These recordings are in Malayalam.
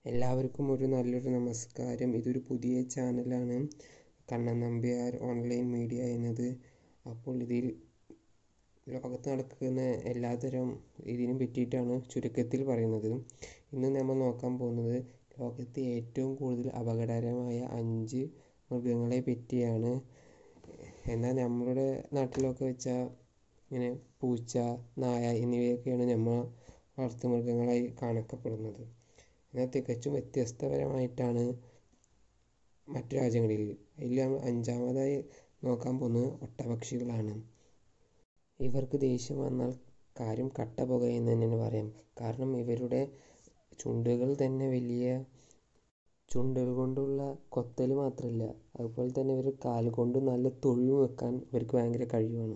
എല്ലാവർക്കും ഒരു നല്ലൊരു നമസ്കാരം ഇതൊരു പുതിയ ചാനലാണ് കണ്ണൻ നമ്പ്യാർ ഓൺലൈൻ മീഡിയ എന്നത് അപ്പോൾ ഇതിൽ ലോകത്ത് നടക്കുന്ന എല്ലാതരം ഇതിനെ പറ്റിയിട്ടാണ് ചുരുക്കത്തിൽ പറയുന്നത് ഇന്ന് നമ്മൾ നോക്കാൻ പോകുന്നത് ലോകത്തെ ഏറ്റവും കൂടുതൽ അപകടകരമായ അഞ്ച് മൃഗങ്ങളെ പറ്റിയാണ് എന്നാൽ നമ്മളുടെ നാട്ടിലൊക്കെ വെച്ചാൽ ഇങ്ങനെ പൂച്ച നായ എന്നിവയൊക്കെയാണ് നമ്മൾ വളർത്തുമൃഗങ്ങളായി കാണപ്പെടുന്നത് എന്നാൽ തികച്ചും വ്യത്യസ്തപരമായിട്ടാണ് മറ്റു രാജ്യങ്ങളിൽ അതിൽ നമ്മൾ അഞ്ചാമതായി നോക്കാൻ പോകുന്നത് ഒട്ടപക്ഷികളാണ് ഇവർക്ക് ദേഷ്യം വന്നാൽ കാര്യം കട്ട പുകയെന്ന് തന്നെ പറയാം കാരണം ഇവരുടെ ചുണ്ടുകൾ തന്നെ വലിയ ചുണ്ടുകൾ കൊണ്ടുള്ള കൊത്തൽ മാത്രമല്ല അതുപോലെ തന്നെ ഇവർ കാൽ കൊണ്ട് നല്ല തൊഴിൽ വെക്കാൻ ഇവർക്ക് ഭയങ്കര കഴിവാണ്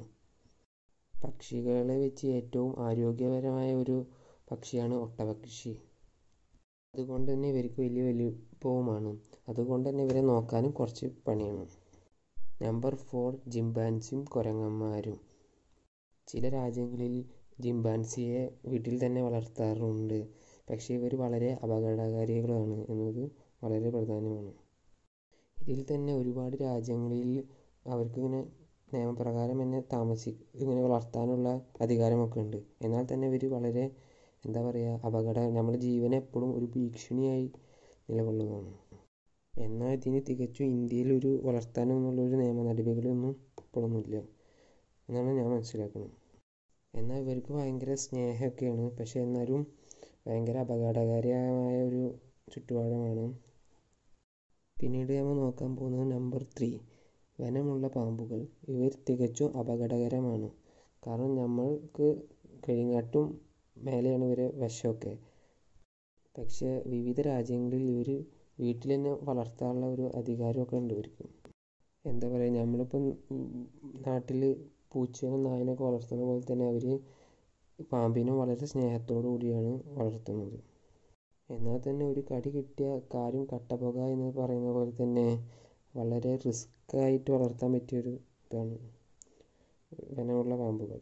പക്ഷികളെ വെച്ച് ഏറ്റവും ആരോഗ്യപരമായ ഒരു പക്ഷിയാണ് ഒട്ടപക്ഷി അതുകൊണ്ട് തന്നെ ഇവർക്ക് വലിയ വലിപ്പവുമാണ് അതുകൊണ്ട് തന്നെ ഇവരെ നോക്കാനും കുറച്ച് പണിയാണ് നമ്പർ ഫോർ ജിംബാൻസിയും കുരങ്ങന്മാരും ചില രാജ്യങ്ങളിൽ ജിംബാൻസിയെ വീട്ടിൽ തന്നെ വളർത്താറുണ്ട് പക്ഷേ ഇവർ വളരെ അപകടകാരികളാണ് എന്നത് വളരെ പ്രധാനമാണ് ഇതിൽ തന്നെ ഒരുപാട് രാജ്യങ്ങളിൽ അവർക്കിങ്ങനെ നിയമപ്രകാരം തന്നെ താമസി ഇങ്ങനെ വളർത്താനുള്ള അധികാരമൊക്കെ ഉണ്ട് എന്നാൽ തന്നെ ഇവർ വളരെ എന്താ പറയുക അപകട നമ്മുടെ ജീവനെ എപ്പോഴും ഒരു ഭീഷണിയായി നിലകൊള്ളുന്നതാണ് എന്നാൽ ഇതിന് തികച്ചും ഇന്ത്യയിൽ ഒരു വളർത്താനെന്നുള്ളൊരു നിയമ നടപടികളൊന്നും ഇപ്പോഴൊന്നുമില്ല എന്നാണ് ഞാൻ മനസ്സിലാക്കുന്നത് എന്നാൽ ഇവർക്ക് ഭയങ്കര സ്നേഹമൊക്കെയാണ് പക്ഷേ എന്നാലും ഭയങ്കര അപകടകാരിയായ ഒരു ചുറ്റുപാടുമാണ് പിന്നീട് നമ്മൾ നോക്കാൻ പോകുന്നത് നമ്പർ ത്രീ വനമുള്ള പാമ്പുകൾ ഇവർ തികച്ചും അപകടകരമാണ് കാരണം നമ്മൾക്ക് കഴിങ്ങാട്ടും മേലെയാണ് ഇവരെ വിഷമൊക്കെ പക്ഷേ വിവിധ രാജ്യങ്ങളിൽ ഇവർ വീട്ടിൽ തന്നെ വളർത്താനുള്ള ഒരു അധികാരമൊക്കെ ഉണ്ട് ഇവർക്ക് എന്താ പറയുക നമ്മളിപ്പം നാട്ടിൽ പൂച്ചയും നായനൊക്കെ വളർത്തുന്ന പോലെ തന്നെ അവർ പാമ്പിനെ വളരെ സ്നേഹത്തോടു കൂടിയാണ് വളർത്തുന്നത് എന്നാൽ തന്നെ ഒരു കടി കിട്ടിയ കാര്യം കട്ടപ്പുക എന്ന് പറയുന്ന പോലെ തന്നെ വളരെ റിസ്ക് ആയിട്ട് വളർത്താൻ പറ്റിയൊരു ഇതാണ് വനമുള്ള പാമ്പുകൾ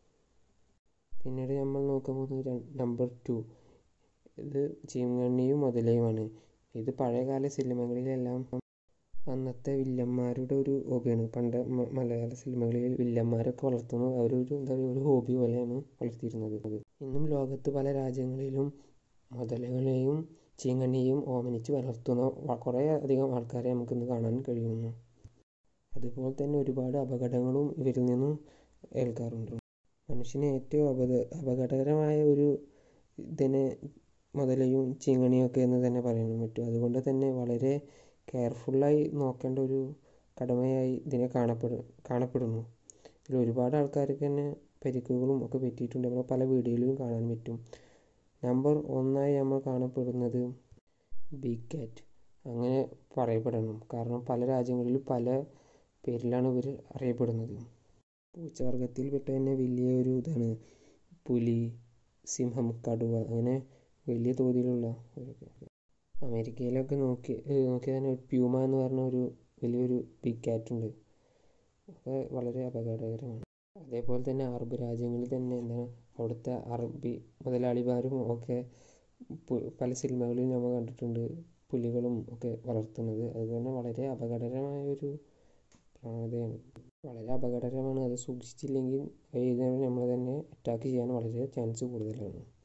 പിന്നീട് നമ്മൾ നോക്കാൻ പോകുന്നത് നമ്പർ ടു ഇത് ചീങ്കണ്ണിയും മുതലയുമാണ് ഇത് പഴയകാല സിനിമകളിലെല്ലാം അന്നത്തെ വില്ലന്മാരുടെ ഒരു ഹോബിയാണ് പണ്ട് മലയാള സിനിമകളിൽ വില്ലന്മാരൊക്കെ വളർത്തുന്നു അവരൊരു എന്താ പറയുക ഒരു ഹോബി പോലെയാണ് വളർത്തിയിരുന്നത് ഇന്നും ലോകത്ത് പല രാജ്യങ്ങളിലും മുതലകളെയും ചീങ്കണ്ണിയും ഓമനിച്ച് വളർത്തുന്ന കുറേ അധികം ആൾക്കാരെ നമുക്കിന്ന് കാണാൻ കഴിയുന്നു അതുപോലെ തന്നെ ഒരുപാട് അപകടങ്ങളും ഇവരിൽ നിന്നും ഏൽക്കാറുണ്ട് മനുഷ്യന് ഏറ്റവും അപക അപകടകരമായ ഒരു ഇതിനെ മുതലയും ചീങ്കണിയും ഒക്കെ എന്ന് തന്നെ പറയാൻ പറ്റും അതുകൊണ്ട് തന്നെ വളരെ കെയർഫുള്ളായി നോക്കേണ്ട ഒരു കടമയായി ഇതിനെ കാണപ്പെടു കാണപ്പെടുന്നു ഇതിൽ ഒരുപാട് ആൾക്കാർക്ക് തന്നെ പരിക്കുകളും ഒക്കെ പറ്റിയിട്ടുണ്ട് നമ്മൾ പല വീഡിയോയിലും കാണാൻ പറ്റും നമ്പർ ഒന്നായി നമ്മൾ കാണപ്പെടുന്നത് ബിഗ് കാറ്റ് അങ്ങനെ പറയപ്പെടണം കാരണം പല രാജ്യങ്ങളിലും പല പേരിലാണ് ഇവർ അറിയപ്പെടുന്നത് പൂച്ചവർഗത്തിൽപ്പെട്ട തന്നെ വലിയ ഒരു ഇതാണ് പുലി സിംഹം കടുവ അങ്ങനെ വലിയ തോതിലുള്ള അമേരിക്കയിലൊക്കെ നോക്കി നോക്കിയാൽ തന്നെ പ്യൂമ എന്ന് പറഞ്ഞ ഒരു വലിയൊരു ബിഗ് കാറ്റ് ഉണ്ട് ഒക്കെ വളരെ അപകടകരമാണ് അതേപോലെ തന്നെ അറബ് രാജ്യങ്ങളിൽ തന്നെ എന്താണ് അവിടുത്തെ അറബി മുതലാളിമാരും ഒക്കെ പല സിനിമകളിലും നമ്മൾ കണ്ടിട്ടുണ്ട് പുലികളും ഒക്കെ വളർത്തുന്നത് അതുകൊണ്ട് വളരെ അപകടകരമായ ഒരു പ്രവണതയാണ് വളരെ അപകടകരമാണ് അത് സൂക്ഷിച്ചില്ലെങ്കിൽ നമ്മൾ തന്നെ അറ്റാക്ക് ചെയ്യാൻ വളരെ ചാൻസ് കൂടുതലാണ്